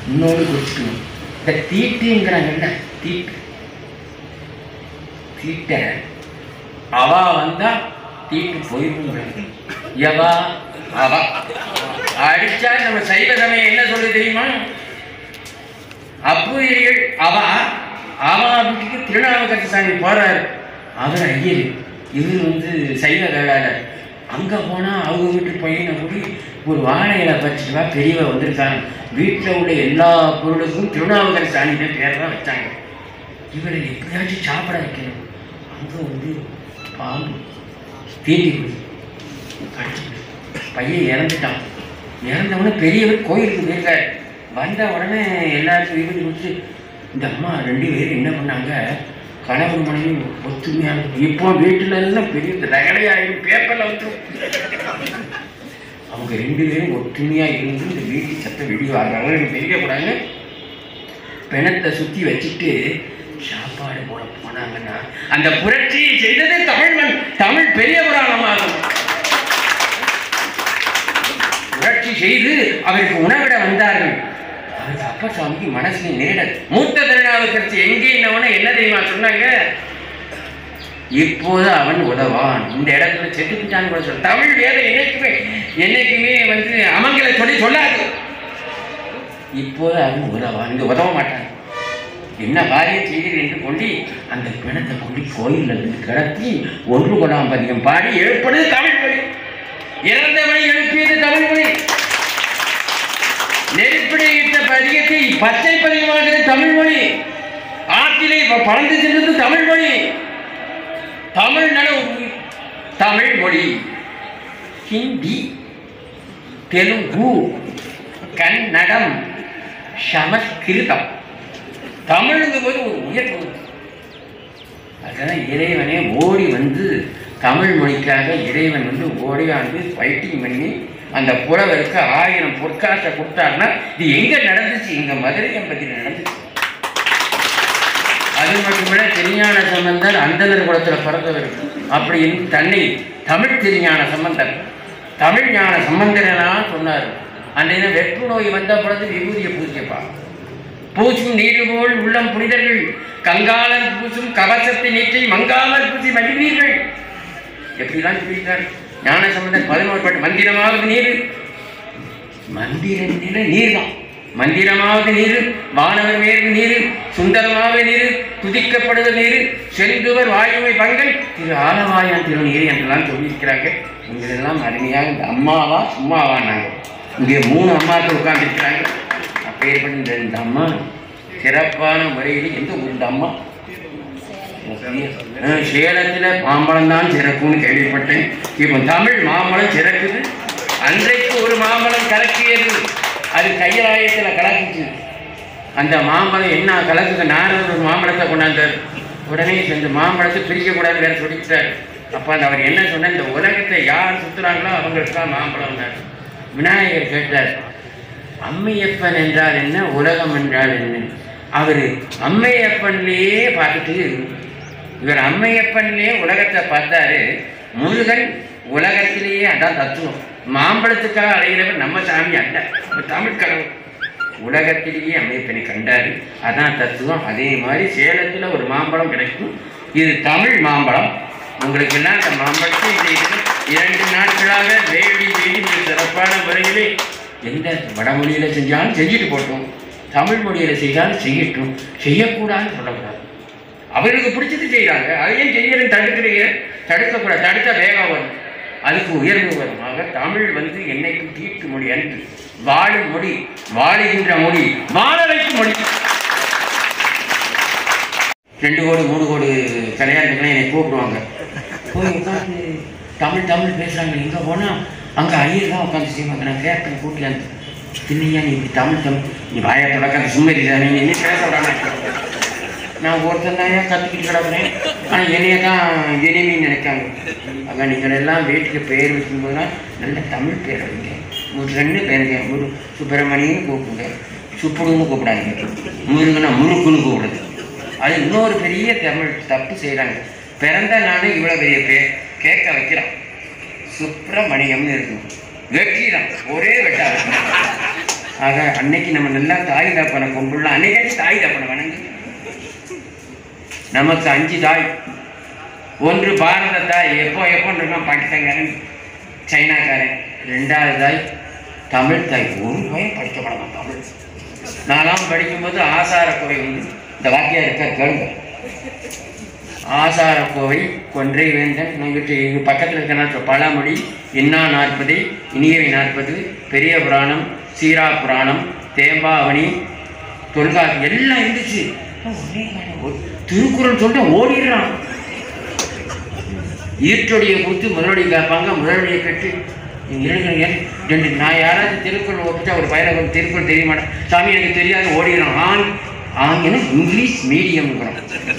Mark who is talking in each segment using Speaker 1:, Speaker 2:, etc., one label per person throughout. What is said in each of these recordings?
Speaker 1: இன்னொன்று குறிச்சுக்கணும் இந்த தீட்டுங்கிறாங்கல்ல தீட்டு தீட்ட அவா வந்தா தீட்டு போயிருக்கும் எவா அவா அடிச்சா நம்ம சைவ சமயம் என்ன சொல்லு தெரியுமா அப்புதிரிகள் அவா அவா வீட்டுக்கு திருநாவுக்கரசு சாமி போறாரு அவர் ஐயர் இவர் வந்து சைவ வேளாளர் அங்க போனா அவங்க வீட்டு பையனை கூடி ஒரு வாழை இலை பறிச்சுட்டு வா பெரியவ வந்திருக்காங்க வீட்டில் உள்ள எல்லா பொருளுக்கும் திருநாவுக்கரசு சாமின்னு பேர் தான் வச்சாங்க இவரை எப்படியாச்சும் சாப்பிட வைக்கணும் அங்க வந்து பாம்பு தீட்டி கடிச்சு பையன் இறந்துட்டான் இறந்தவொடனே பெரியவர் கோயிலுக்கு போயிருக்காரு வந்த உடனே எல்லாருக்கும் விபதி கொடுத்து இந்த அம்மா ரெண்டு பேரும் என்ன பண்ணாங்க கணவன் மனைவி ஒத்துமையான இப்போ வீட்டுல எல்லாம் பெரிய ரகடையாயிரும் பேப்பர்ல வந்துடும் அவங்க ரெண்டு பேரும் ஒற்றுமையா இருந்து இந்த வீட்டு சத்த வெடிவாங்க தெரியக்கூடாது பிணத்தை சுத்தி வச்சுட்டு சாப்பாடு போட போனாங்கன்னா அந்த புரட்சியை செய்தது தமிழ்மண் தமிழ் பெரிய புராணமாகும் புரட்சி செய்து அவருக்கு உணவிட வந்தார்கள் அவருக்கு அப்பசாமிக்கு மனசுல நேரல் மூத்த திருநாவுக்கரசு எங்கே என்னவன என்ன தெரியுமா சொன்னாங்க இப்போது அவன் உதவான் இந்த இடத்துல செத்துக்கிட்டான்னு கூட சொல்ல தமிழ் வேதம் என்னைக்குமே என்னைக்குமே வந்து அமங்கலை சொல்லி சொல்லாது இப்போது அவன் உதவான் இங்க உதவ மாட்டான் என்ன காரியம் செய்கிறீர் என்று கொண்டு அந்த பிணத்தை கொண்டு கோயிலில் இருந்து கிடத்தி ஒன்று கொடாம் பதிகம் பாடி எழுப்பது தமிழ் மொழி இறந்தவனை எழுப்பியது தமிழ் மொழி நெருப்பிடையிட்ட பதிகத்தை பச்சை பதிகமாகிறது தமிழ் மொழி ஆற்றிலே ப- பறந்து சென்றது தமிழ் மொழி தமிழ் நல தமிழ் மொழி ஹிந்தி தெலுங்கு கன்னடம் சமஸ்கிருதம் தமிழுங்கும் போது ஒரு உயர்வு அதனால் இறைவனே ஓடி வந்து தமிழ் மொழிக்காக இறைவன் வந்து ஓடியாந்து ஃபைட்டிங் பண்ணி அந்த புலவருக்கு ஆயிரம் பொற்காசை கொடுத்தாருன்னா இது எங்க நடந்துச்சு எங்க மதுரை எம்பதியில் நடந்துச்சு அது மட்டுமில்ல திருஞான சம்பந்தர் அந்தனர் குலத்தில் பிறந்தவர் அப்படின்னு தன்னை தமிழ் திருஞான சம்பந்தர் தமிழ் ஞான சம்பந்தரெல்லாம் சொன்னார் அன்றைய வெற்று நோய் வந்த பிறகு விபூதியை பூசியப்பா பூசும் நீரு போல் உள்ளம் புனிதர்கள் கங்காளர் பூசும் கவசத்தை நீற்றி மங்காமல் பூசி மகிழ்வீர்கள் எப்படிலாம் சொல்லியிருக்கார் ஞான சம்பந்தர் பதினோரு பாட்டு மந்திரமாவது நீர் மந்திரம் நில நீர் தான் மந்திரமாவது நீர் வானவர் மேற்கு நீர் சுந்தரமாவது நீர் துதிக்கப்படுவது நீர் செந்துவர் வாயுமை பங்கன் திரு ஆலவாயான் திரு நீர் என்றெல்லாம் சொல்லியிருக்கிறாங்க இங்கெல்லாம் அருமையாக இந்த அம்மாவா சும்மாவா நாங்கள் இங்கே மூணு அம்மாக்கள் உட்கார்ந்துருக்கிறாங்க அப்பேற்பட்ட இந்த இந்த அம்மா சிறப்பான முறையில் எந்த ஊர் இந்த அம்மா அஹ் சேலத்தில் மாம்பழம் தான் சிறப்புன்னு கேள்விப்பட்டேன் இப்போ தமிழ் மாம்பழம் சிறக்குது அன்றைக்கு ஒரு மாம்பழம் கலக்கியது அது கையலாயத்தில் கலக்குச்சு அந்த மாம்பழம் என்ன கலக்குது நானும் ஒரு மாம்பழத்தை கொண்டாந்தார் உடனே இந்த மாம்பழத்தை பிரிக்கக்கூடாது வேற சொல்லிட்டார் அப்போ அந்த அவர் என்ன சொன்னார் இந்த உலகத்தை யார் சுற்றுறாங்களோ அவங்களுக்கு தான் மாம்பழம் விநாயகர் கேட்டார் அம்மையப்பன் என்றால் என்ன உலகம் என்றால் என்ன அவர் அம்மையப்பன்லேயே பார்த்துட்டு இவர் அம்மையப்பன்லேயே உலகத்தை பார்த்தாரு முருகன் உலகத்திலேயே அதான் தத்துவம் மாம்பழத்துக்காக அலைகிறவர் நம்ம சாமி அல்ல நம்ம தமிழ் கடவுள் உலகத்திலேயே அம்மையப்பனை கண்டாரு அதான் தத்துவம் அதே மாதிரி சேலத்தில் ஒரு மாம்பழம் கிடைக்கும் இது தமிழ் மாம்பழம் உங்களுக்கு எல்லாம் இந்த மாம்பழத்தை இந்த இது இரண்டு நாட்களாக வேடி வேடி மிக சிறப்பான முறையிலே எந்த வடமொழியில் செஞ்சாலும் செஞ்சுட்டு போட்டோம் தமிழ் மொழியில் செய்தாலும் செய்யட்டும் செய்யக்கூடாதுன்னு சொல்லக்கூடாது அவருக்கு பிடிச்சது செய்கிறாங்க அதையும் செய்யணும் தடுக்கிறீங்க தடுக்கக்கூடாது தடுத்தா வேகம் வரும் அதுக்கு உயர்வு வரும் ஆக தமிழ் வந்து என்னைக்கும் தீட்டு மொழி அன்று வாழும் மொழி வாழுகின்ற மொழி வாழ வைக்கும் மொழி ரெண்டு கோடி மூணு கோடி கல்யாணத்துக்குலாம் என்னை கூப்பிடுவாங்க போய் உட்காந்து தமிழ் தமிழ் பேசுகிறாங்க எங்கே போனால் அங்கே ஐயர் தான் உட்காந்து செய்வாங்க நான் கேட்பேன் கூட்டியாந்து இல்லையா நீ இப்படி தமிழ் தமிழ் நீ வாயை தொடக்காத சும்மரி தானே நீ என்ன பேச விடாம நான் ஒருத்தன் தான் ஏன் கற்றுக்கிட்டு கிடக்குறேன் ஆனால் என்னைய தான் எளிமைன்னு நினைக்காங்க ஆக நீங்கள் எல்லாம் வீட்டுக்கு பேர் வைக்கும்போதுலாம் நல்ல தமிழ் பேர் வைங்க ஒரு ரெண்டு பேருங்க முரு சுப்பிரமணியன்னு கூப்பிடுங்க சுப்புடுன்னு கூப்பிடாங்க முருகனா முழுக்குன்னு கூப்பிடுது அது இன்னொரு பெரிய தமிழ் தப்பு செய்கிறாங்க பிறந்த நானே இவ்வளோ பெரிய பேர் கேட்க வைக்கிறான் சுப்பிரமணியம்னு இருக்கும் வெற்றி தான் ஒரே வெட்டா ஆக அன்னைக்கு நம்ம நல்லா தாய் தப்பனை கொண்டுள்ள அன்னைக்கு தாய் தப்பனை வணங்கு நமக்கு அஞ்சு தாய் ஒன்று பாரத தாய் எப்போ எப்போ இருக்கான் பாகிஸ்தான்காரன் சைனாக்காரன் ரெண்டாவது தாய் தமிழ் தாய் ஒரு பயம் படிக்கப்படலாம் தமிழ் நான்லாம் படிக்கும்போது ஆசாரக்கோவை உண்டு இந்த வாக்கியம் இருக்க கேளுங்க ஆசாரக்கோவை கொன்றை வேந்தன் நம்மகிட்ட இது பக்கத்தில் இருக்க பழமொழி இன்னா நாற்பது இனியவை நாற்பது பெரிய புராணம் சீரா புராணம் தேம்பாவணி தொல்காப்பி எல்லாம் இருந்துச்சு ஒரே காரணம், ஒரு திருக்குறள் சொல்லிட்டு ஓடிடுறான் ஈற்றொடியை கொடுத்து முதலடி கேட்பாங்க முதலடியை கட்டு இருங்க ரெண்டு நான் யாராவது திருக்குறள் ஒப்பிட்டா ஒரு பயிரை ஒரு திருக்குறள் தெரிய மாட்டேன் சாமி எனக்கு தெரியாது ஓடிடுறான் ஆங் ஆங்கிலம் இங்கிலீஷ் மீடியம்ங்கிறோம்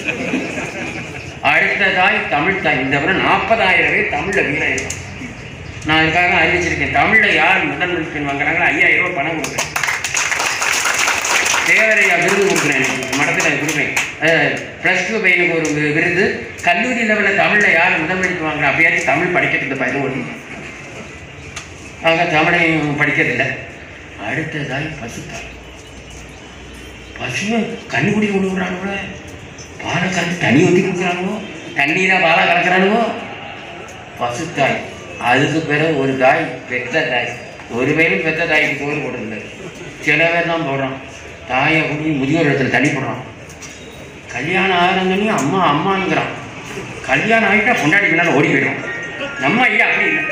Speaker 1: அடுத்த தாய் தமிழ் தாய் இந்த விட நாற்பதாயிரம் பேர் தமிழில் வீரம் இருக்கும் நான் அதுக்காக அறிவிச்சிருக்கேன் தமிழில் யார் முதல் மதிப்பெண் வாங்குறாங்களோ ஐயாயிரம் ரூபாய் பணம் கொடுக்குறேன் தேவரையா விருது கொடுக்குறேன் மடத்தில் கொடுப்பேன் ப்ளஸ் டூ பையனுக்கு ஒரு வி- விருது கல்லூரி லெவலில் தமிழில் யார் முதல் மதிப்பு வாங்குறா அப்பயாச்சும் தமிழ் படிக்கிறதுக்கு பயன் ஓடி ஆக தமிழையும் படிக்கிறதில்ல அடுத்ததாய் பசுத்தாய் பசுவை கண்ணு குடி கொண்டு விடுறானுங்களே பாலை கலந்து தண்ணி ஊற்றி கொடுக்குறானுவோ தண்ணியில் பாலை கலக்கிறானுவோ பசுத்தாய் அதுக்கு பிறகு ஒரு தாய் பெத்த தாய் ஒரு பேரும் பெத்த தாய்க்கு சோறு போடுறது சில பேர் தான் போடுறான் தாயை குடி முதியோர் இடத்துல தண்ணி போடுறான் கல்யாணம் ஆகிறங்கன்னு அம்மா அம்மாங்கிறான் கல்யாணம் ஆகிட்டா பொண்டாடி பின்னால் ஓடி போயிடும் நம்ம ஐயா அப்படி இல்லை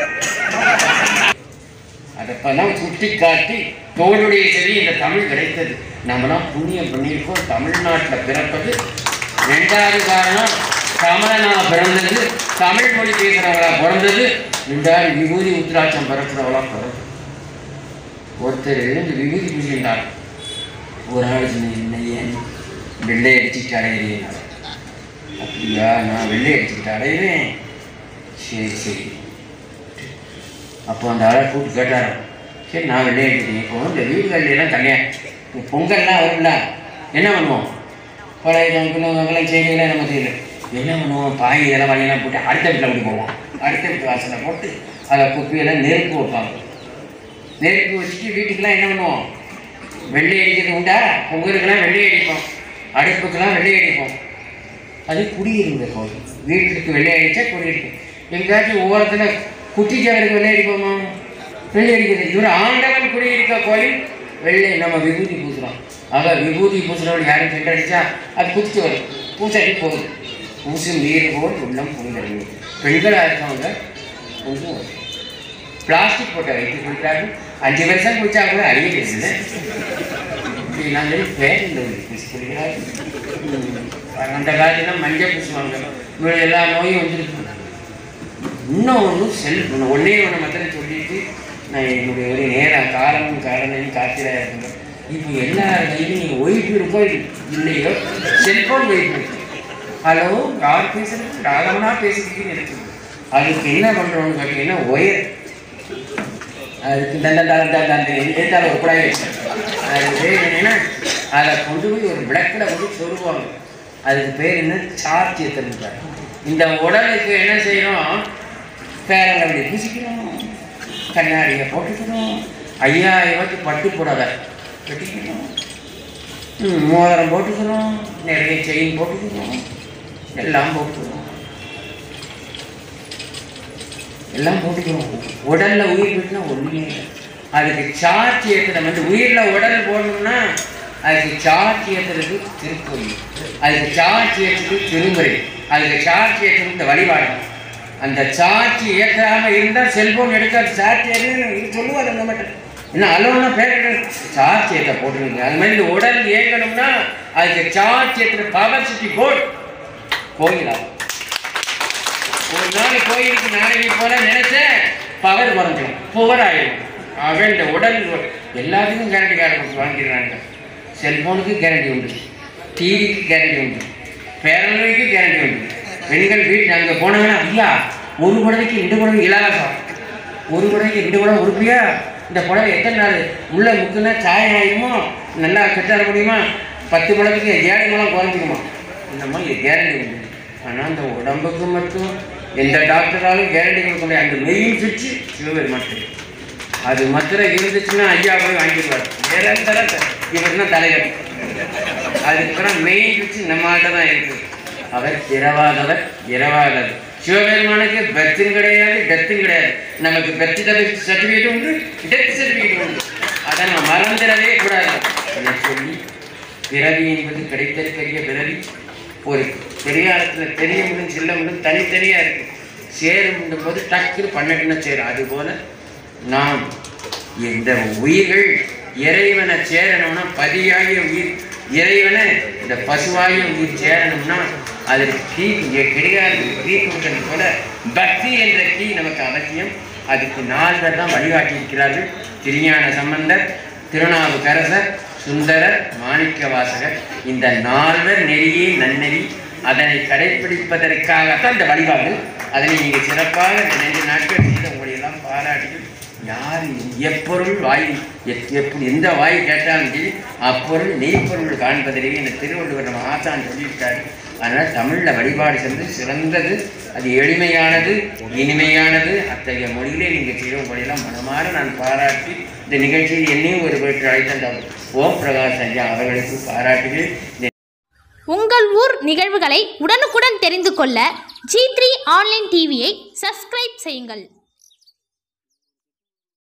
Speaker 1: அதப்பெல்லாம் சுட்டி காட்டி தோளுடைய சரி இந்த தமிழ் கிடைத்தது நம்மலாம் புண்ணியம் பண்ணியிருக்கோம் தமிழ்நாட்டில் பிறப்பது ரெண்டாவது காரணம் தமிழனா பிறந்தது தமிழ் மொழி பேசுகிறவங்களா பிறந்தது ரெண்டாவது விபூதி உத்ராட்சம் பிறக்கிறவங்களா பிறந்தது ஒருத்தர் இந்த விபூதி பூசிக்கிட்டார் ஒரு ஆள் சொன்னேன் என்ன ஏன் வெள்ளை அடிச்சுட்டு அடையிறேன் அப்படியா நான் வெள்ளை அடிச்சுக்கிட்டு அடையிறேன் சரி சரி அப்போ அந்த ஆளை கூப்பிட்டு கேட்டார் சரி நான் வெளியே எடுத்துட்டேன் இப்போ இந்த வீடுகள்லாம் கல்யாணம் இப்போ பொங்கல்லாம் வரும்ல என்ன பண்ணுவோம் பழைய ஜங்குலாம் செய்திகளாம் நம்ம செய்யல என்ன பண்ணுவோம் பாய் இதெல்லாம் வழியெல்லாம் போட்டு அடுத்த வீட்டில் கொண்டு போவோம் அடுத்த வீட்டு வாசலை போட்டு அதை குப்பியெல்லாம் நெருப்பு வைப்பாங்க நெருப்பு வச்சுட்டு வீட்டுக்கெல்லாம் என்ன பண்ணுவோம் வெள்ளை அடிக்கிறது உண்டா பொங்கலுக்கெல்லாம் வெள்ளை அடிப்போம் அடுப்புக்கெல்லாம் வெள்ளை அடிப்போம் அது குடியிருந்த கோயில் வீட்டுக்கு வெள்ளை அடித்தா குடியிருக்கும் எங்கேயாச்சும் ஓரத்தில் குட்டிச்சாருக்கு வெள்ளை அடிப்போமா வெள்ளை அடிக்கிறது இவர் ஆண்டவன் குடியிருக்க கோயில் வெள்ளை நம்ம விபூதி பூசுகிறோம் ஆக விபூதி பூசுகிறவள் யாரும் சென்றடிச்சா அது குதிச்சு வரும் பூசடி போகுது பூசு நீர் போல் உள்ளம் புரிந்தறிவு பெண்களாக இருக்கவங்க கொஞ்சம் வரும் பிளாஸ்டிக் போட்ட வைத்து குடித்தார்கள் அஞ்சு வருஷம் குடிச்சா கூட அழிய பேசுது நாங்கள் பேர் இந்த குடிக்கிறார்கள் அந்த காலத்துல மஞ்சள் பூசுவாங்க இவ்வளவு எல்லா நோயும் வந்துருக்கு இன்னும் ஒன்று செல் ஒன்னே ஒன்று மாத்திரம் சொல்லிட்டு நான் என்னுடைய ஒரு நேரம் காலமும் காரணம் காத்திராக இருக்கணும் இப்போ எல்லா கையிலும் நீங்கள் ஒய்ஃபு இருக்கோ இல்லையோ செல்ஃபோன் ஒய்ஃபு ஹலோ யார் பேசுறது ராகவனா பேசிக்கிட்டு இருக்கு அதுக்கு என்ன பண்ணுறோம்னு கேட்டீங்கன்னா ஒயர் அதுக்கு தந்த தந்த தந்த ஏத்தால ஒரு குழாய் வச்சு அது பேர் என்னன்னா அதை கொண்டு போய் ஒரு விளக்கில் கொண்டு சொருவாங்க அதுக்கு பேர் என்ன சார்ஜ் ஏற்றுறாரு இந்த உடலுக்கு என்ன செய்யறோம் பேரங்களை பூசிக்கிறோம் கண்ணாடியை போட்டுக்கிறோம் ஐயாயிரத்து பட்டு புடவை கட்டிக்கிறோம் ம், மோதிரம் போட்டுக்கிறோம் நிறைய செயின் போட்டுக்கிறோம் எல்லாம் போட்டுக்கிறோம் எல்லாம் போட்டுக்கிறோம் உடல்ல உயிர் விட்டுனா ஒண்ணுமே இல்லை அதுக்கு சாட்சி ஏற்றுறது வந்து உயிர்ல உடல் போடணும்னா அதுக்கு சாட்சி ஏற்றுறது திருக்கோயில் அதுக்கு சாட்சி ஏற்றுறது திருமுறை அதுக்கு சாட்சி ஏற்றுறது இந்த வழிபாடு அந்த சாட்சி ஏற்றாம இருந்தால் செல்போன் எடுக்காது சாட்சி ஏற்று சொல்லுவார் அந்த மட்டும் என்ன அலோன்னா பேர் சாட்சி ஏற்ற போட்டுருங்க அது மாதிரி இந்த உடல் இயங்கணும்னா அதுக்கு சாட்சி ஏற்றுற பவர் சிட்டி போர்டு கோயிலாகும் ஒரு நாள் கோயிலுக்கு நாளைக்கு போல நினைச்சேன் பவர் குறைஞ்சிடும் புவர் ஆயிடும் ஆக இந்த உடல் எல்லாத்துக்கும் கேரண்டி கார்டு கொடுத்து வாங்கிடுறாங்க செல்போனுக்கு கேரண்டி உண்டு டிவிக்கு கேரண்டி உண்டு பேரலுக்கு கேரண்டி உண்டு பெண்கள் வீட்டில் அங்கே போனாங்கன்னா ஐயா ஒரு குழந்தைக்கு ரெண்டு குழந்தை இலவசம் ஒரு குழந்தைக்கு ரெண்டு குழந்தை உருப்பியா இந்த புடவை எத்தனை நாள் உள்ள முக்குன்னா சாயம் ஆகிடுமோ நல்லா கட்டாட முடியுமா பத்து குழந்தைக்கு ஏழு மூலம் குறைஞ்சிக்குமா இந்த மாதிரி கேரண்டி உண்டு ஆனால் அந்த உடம்புக்கு மட்டும் எந்த டாக்டராலும் கேரண்டி கொடுக்க முடியாது அந்த மெயின் சுவிட்சு சிவபெருமான் தெரியும் அது மாத்திரம் இருந்துச்சுன்னா ஐயா போய் வாங்கிடுவார் நிரந்தர இவர் தான் தலைவர் அதுக்கப்புறம் மெயின் வச்சு நம்மகிட்ட தான் இருக்குது அவர் இரவாதவர் இரவாதவர் சிவபெருமானுக்கு பெர்த்தும் கிடையாது டெத்தும் கிடையாது நமக்கு பெர்த் சர்டிஃபிகேட் உண்டு டெத் சர்டிஃபிகேட் உண்டு அதை நம்ம மறந்துடவே கூடாது இதை சொல்லி பிறவி என்பது கிடைத்திருக்கிற பிறவி ஒரு பெரியாரத்தில் தெரிய முடியும் செல்ல முடியும் தனித்தனியாக இருக்கு சேரும் போது டக்குன்னு பன்னெண்டுன்னு சேரும் அதுபோல நாம் இந்த உயிர்கள் இறைவனை சேரணும்னா பதியாகிய உயிர் இறைவனை இந்த பசுவாகிய உயிர் சேரணும்னா அதற்கு கீ இங்கே கிடையாது கீ கொடுக்கறது போல பக்தி என்ற கீ நமக்கு அவசியம் அதுக்கு நால்வர் தான் வழிகாட்டி இருக்கிறார்கள் திருஞான சம்பந்தர் திருநாவுக்கரசர் சுந்தரர் மாணிக்க வாசகர் இந்த நால்வர் நெறியே நன்னெறி அதனை கடைபிடிப்பதற்காகத்தான் இந்த வழிபாடு அதனை நீங்கள் சிறப்பாக இந்த ரெண்டு நாட்கள் செய்த உங்களை எல்லாம் பாராட்டி யார் எப்பொருள் வாய் எப்- எப்படி எந்த வாய் கேட்டாலும் சரி அப்பொருள் மெய்ப்பொருள் காண்பதிலேயே இந்த திருவள்ளுவர் நம்ம ஆசான் சொல்லியிருக்காரு அதனால் தமிழில் வழிபாடு சென்று சிறந்தது அது எளிமையானது இனிமையானது அத்தகைய மொழியிலே நீங்கள் செய்ய உங்களையெல்லாம் மனமாற நான் பாராட்டி இந்த நிகழ்ச்சியில் என்னையும் ஒரு பேற்று அழைத்த அந்த ஓம் பிரகாஷ் ஐயா அவர்களுக்கு பாராட்டுகிறேன் இந்த
Speaker 2: உங்கள் ஊர் நிகழ்வுகளை உடனுக்குடன் தெரிந்து கொள்ள ஜி த்ரீ ஆன்லைன் டிவியை சப்ஸ்கிரைப் செய்யுங்கள்